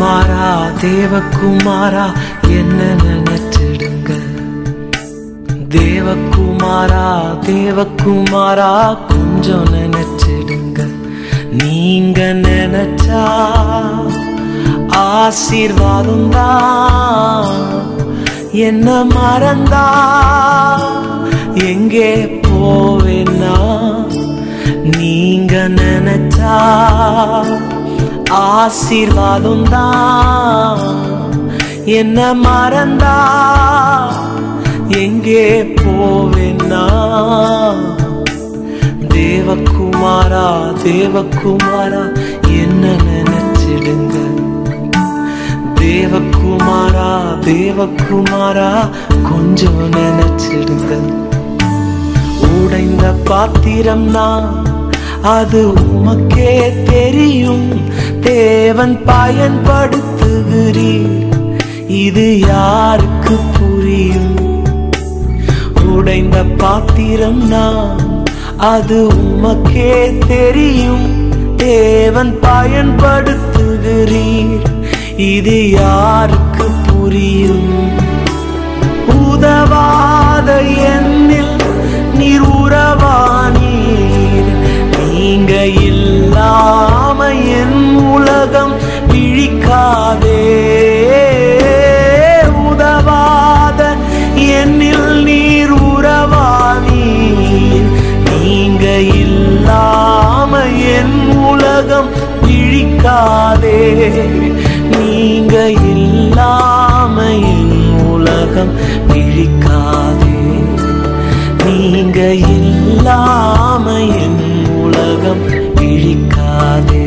தேவகுமாரா தேவகுமாரா என்ன நினைச்சிடுங்க தேவகுமாரா தேவகுமாரா கொஞ்சம் நினைச்சிடுங்க நீங்க நினைச்சா ஆசீர்வாதம் தான் என்ன மறந்தா எங்கே போவேன்னா நீங்க நினைச்சா ஆசீர்வாதம் தான் என்ன மறந்தா எங்கே போவேன்னா தேவகுமாரா தேவகுமாரா என்ன நினைச்சிடுங்க தேவகுமாரா தேவகுமாரா கொஞ்சம் நினைச்சிடுங்க உடைந்த பாத்திரம் நான் அது உமக்கே தெரியும் தேவன் பயன்படுத்துகிறீர் இது யாருக்கு புரியும் உடைந்த பாத்திரம் நான் அது உமக்கே தெரியும் தேவன் பயன்படுத்துகிறீர் இது யாருக்கு புரியும் உதவாத எண்ணில் நீர் உறவானீர் நீங்க இல்லாம என் உலகம் விழிக்காதே உதவாத என்னில் நீர் உறவானீர் நீங்க இல்லாம என் உலகம் விழிக்காதே நீங்க இல்லாம என் உலகம் விழிக்காதே நீங்க இல்லாம என் உலகம் விழிக்காதே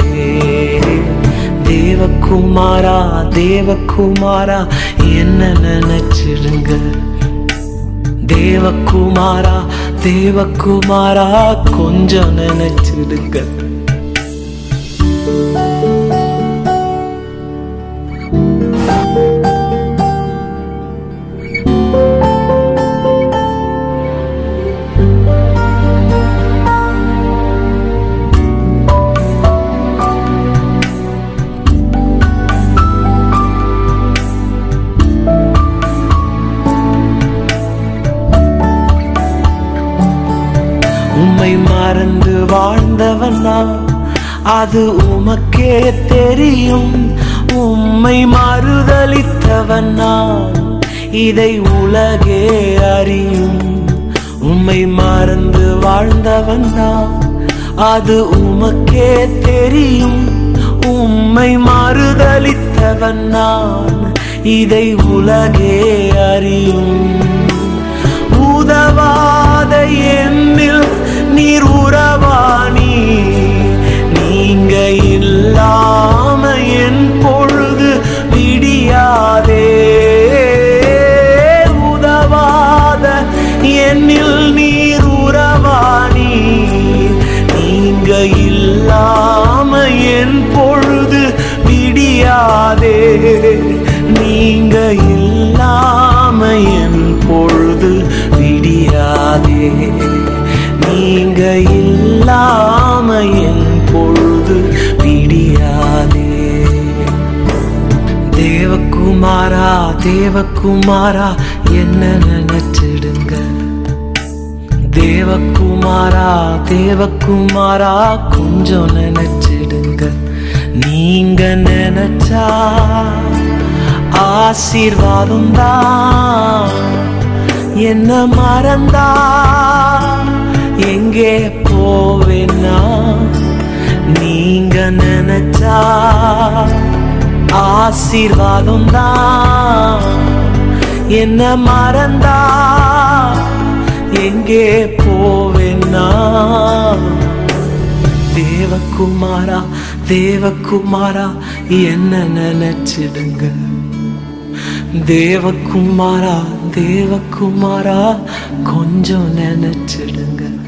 தேவகுமாரா தேவகுமாரா என்ன நினைச்சிடுங்க தேவகுமாரா தேவகுமாரா கொஞ்சம் நினைச்சிடுங்க உம்மை மறந்து வாழ்ந்தவனா அது உமக்கே தெரியும் உம்மை மறுதலித்தவனா இதை உலகே அறியும் உம்மை மறந்து வாழ்ந்தவனா அது உமக்கே தெரியும் உம்மை மறுதலித்தவன் நான் இதை உலகே அறியும் உதவாத எண்ணில் நீர் உறவாணி நீங்க இல்லாம என் பொழுது விடியாதே உதவாத எண்ணில் நீர் உறவாணி நீங்க இல்லாம என் பொழுது விடியாதே நீங்க இல்லாம என் பொழுது விடியாதே நீங்க இல்லாம என் பொழுது விடியாதே தேவகுமாரா தேவகுமாரா என்ன நினைச்சிடுங்க தேவகுமாரா தேவகுமாரா கொஞ்சம் நினைச்சிடுங்க நீங்க நினைச்சா ஆசீர்வாதம் தான் என்ன மறந்தா எங்கே போவேன்னா நீங்க நினைச்சா ஆசீர்வாதம் தான் என்ன மறந்தா எங்கே போவேன்னா தேவகுமாரா தேவகுமாரா என்ன நினைச்சிடுங்க தேவகுமாரா தேவகுமாரா கொஞ்சம் நினைச்சிடுங்க